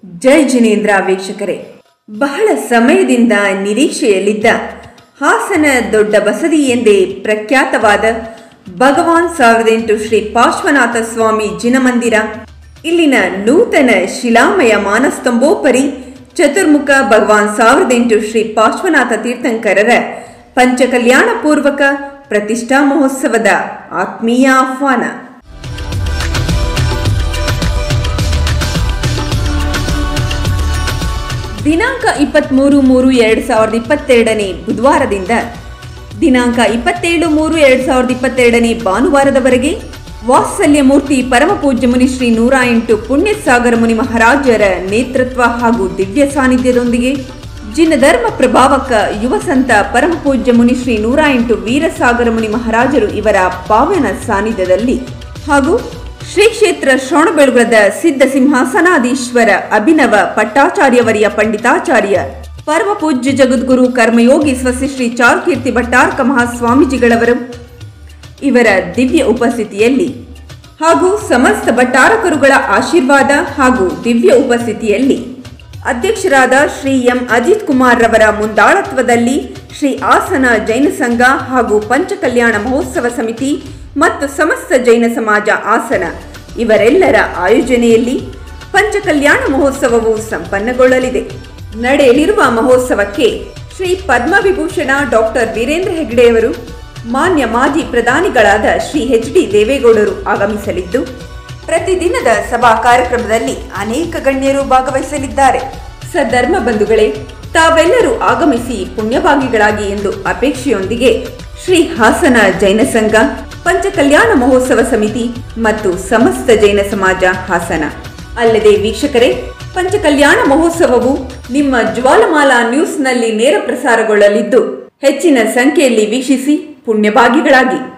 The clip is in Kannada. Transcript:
ಜೈ ಜಿನೇಂದ್ರ ವೀಕ್ಷಕರೇ ಬಹಳ ಸಮಯದಿಂದ ನಿರೀಕ್ಷೆಯಲ್ಲಿದ್ದ ಹಾಸನ ದೊಡ್ಡ ಬಸದಿ ಎಂದೇ ಪ್ರಖ್ಯಾತವಾದ ಭಗವಾನ್ ಸಾವಿರದ ಎಂಟು ಶ್ರೀ ಪಾರ್ಶ್ವನಾಥ ಸ್ವಾಮಿ ಜಿನಮಂದಿರ ಇಲ್ಲಿನ ನೂತನ ಶಿಲಾಮಯ ಮಾನಸ್ತಂಭೋಪರಿ ಚತುರ್ಮುಖ ಭಗವಾನ್ ಸಾವಿರದ ಎಂಟು ಶ್ರೀ ಪಾರ್ಶ್ವನಾಥ ತೀರ್ಥಂಕರರ ಪಂಚಕಲ್ಯಾಣ ಪೂರ್ವಕ ಪ್ರತಿಷ್ಠಾ ಮಹೋತ್ಸವದ ಆತ್ಮೀಯ ಆಹ್ವಾನ ದಿನಾಂಕ ಇಪ್ಪತ್ತ್ಮೂರು ಮೂರು ಎರಡು ಸಾವಿರದ ಇಪ್ಪತ್ತೆರಡನೇ ಬುಧವಾರದಿಂದ ದಿನಾಂಕ ಇಪ್ಪತ್ತೇಳು ಮೂರು ಎರಡು ಸಾವಿರದ ಇಪ್ಪತ್ತೆರಡನೇ ಭಾನುವಾರದವರೆಗೆ ವಾತ್ಸಲ್ಯ ಮೂರ್ತಿ ಪರಮಪೂಜ್ಯ ಮುನಿ ಶ್ರೀ ನೂರ ಎಂಟು ಪುಣ್ಯಸಾಗರ ಮುನಿ ಮಹಾರಾಜರ ನೇತೃತ್ವ ಹಾಗೂ ದಿವ್ಯ ಸಾನ್ನಿಧ್ಯದೊಂದಿಗೆ ಜಿನಧರ್ಮ ಪ್ರಭಾವಕ ಯುವ ಸಂತ ಪರಮಪೂಜ್ಯ ಮುನಿ ಶ್ರೀ ನೂರ ಎಂಟು ವೀರಸಾಗರ ಮುನಿ ಮಹಾರಾಜರು ಇವರ ಪಾವನ ಸಾನ್ನಿಧ್ಯದಲ್ಲಿ ಹಾಗೂ ಶ್ರೀ ಕ್ಷೇತ್ರ ಶ್ರವಣಬೆಳಗೊಳದ ಸಿದ್ಧ ಸಿಂಹಾಸನಾಧೀಶ್ವರ ಅಭಿನವ ಪಟ್ಟಾಚಾರ್ಯವರಿಯ ಪಂಡಿತಾಚಾರ್ಯ ಪರಮ ಪೂಜ್ಯ ಜಗದ್ಗುರು ಕರ್ಮಯೋಗಿ ಸ್ವಸ್ತಿ ಶ್ರೀ ಚಾರುಕೀರ್ತಿ ಭಟ್ಟಾರ್ಕ ಮಹಾಸ್ವಾಮೀಜಿಗಳವರು ಇವರ ದಿವ್ಯ ಉಪಸ್ಥಿತಿಯಲ್ಲಿ ಹಾಗೂ ಸಮಸ್ತ ಭಟ್ಟಾರಕರುಗಳ ಆಶೀರ್ವಾದ ಹಾಗೂ ದಿವ್ಯ ಉಪಸ್ಥಿತಿಯಲ್ಲಿ ಅಧ್ಯಕ್ಷರಾದ ಶ್ರೀ ಎಂ ಅಜಿತ್ ಕುಮಾರ್ ರವರ ಮುಂದಾಳತ್ವದಲ್ಲಿ ಶ್ರೀ ಆಸನ ಜೈನ ಸಂಘ ಹಾಗೂ ಪಂಚಕಲ್ಯಾಣ ಮಹೋತ್ಸವ ಸಮಿತಿ ಮತ್ತು ಸಮಸ್ತ ಜೈನ ಸಮಾಜ ಆಸನ ಇವರೆಲ್ಲರ ಆಯೋಜನೆಯಲ್ಲಿ ಪಂಚಕಲ್ಯಾಣ ಮಹೋತ್ಸವವು ಸಂಪನ್ನಗೊಳ್ಳಲಿದೆ ನಡೆಯಲಿರುವ ಮಹೋತ್ಸವಕ್ಕೆ ಶ್ರೀ ಪದ್ಮವಿಭೂಷಣ ಡಾಕ್ಟರ್ ವೀರೇಂದ್ರ ಹೆಗ್ಡೆಯವರು ಮಾನ್ಯ ಮಾಜಿ ಪ್ರಧಾನಿಗಳಾದ ಶ್ರೀ ಎಚ್ ಡಿ ದೇವೇಗೌಡರು ಆಗಮಿಸಲಿದ್ದು ಪ್ರತಿದಿನದ ಸಭಾ ಕಾರ್ಯಕ್ರಮದಲ್ಲಿ ಅನೇಕ ಗಣ್ಯರು ಭಾಗವಹಿಸಲಿದ್ದಾರೆ ಸಧರ್ಮ ಬಂಧುಗಳೇ ತಾವೆಲ್ಲರೂ ಆಗಮಿಸಿ ಪುಣ್ಯಭಾಗಿಗಳಾಗಿ ಎಂದು ಅಪೇಕ್ಷೆಯೊಂದಿಗೆ ಶ್ರೀ ಹಾಸನ ಜೈನ ಸಂಘ ಪಂಚಕಲ್ಯಾಣ ಮಹೋತ್ಸವ ಸಮಿತಿ ಮತ್ತು ಸಮಸ್ತ ಜೈನ ಸಮಾಜ ಹಾಸನ ಅಲ್ಲದೆ ವೀಕ್ಷಕರೇ ಪಂಚಕಲ್ಯಾಣ ಮಹೋತ್ಸವವು ನಿಮ್ಮ ಜ್ವಾಲಮಾಲಾ ನ್ಯೂಸ್ನಲ್ಲಿ ನೇರ ಪ್ರಸಾರಗೊಳ್ಳಲಿದ್ದು ಹೆಚ್ಚಿನ ಸಂಖ್ಯೆಯಲ್ಲಿ ವೀಕ್ಷಿಸಿ ಪುಣ್ಯಭಾಗಿಗಳಾಗಿ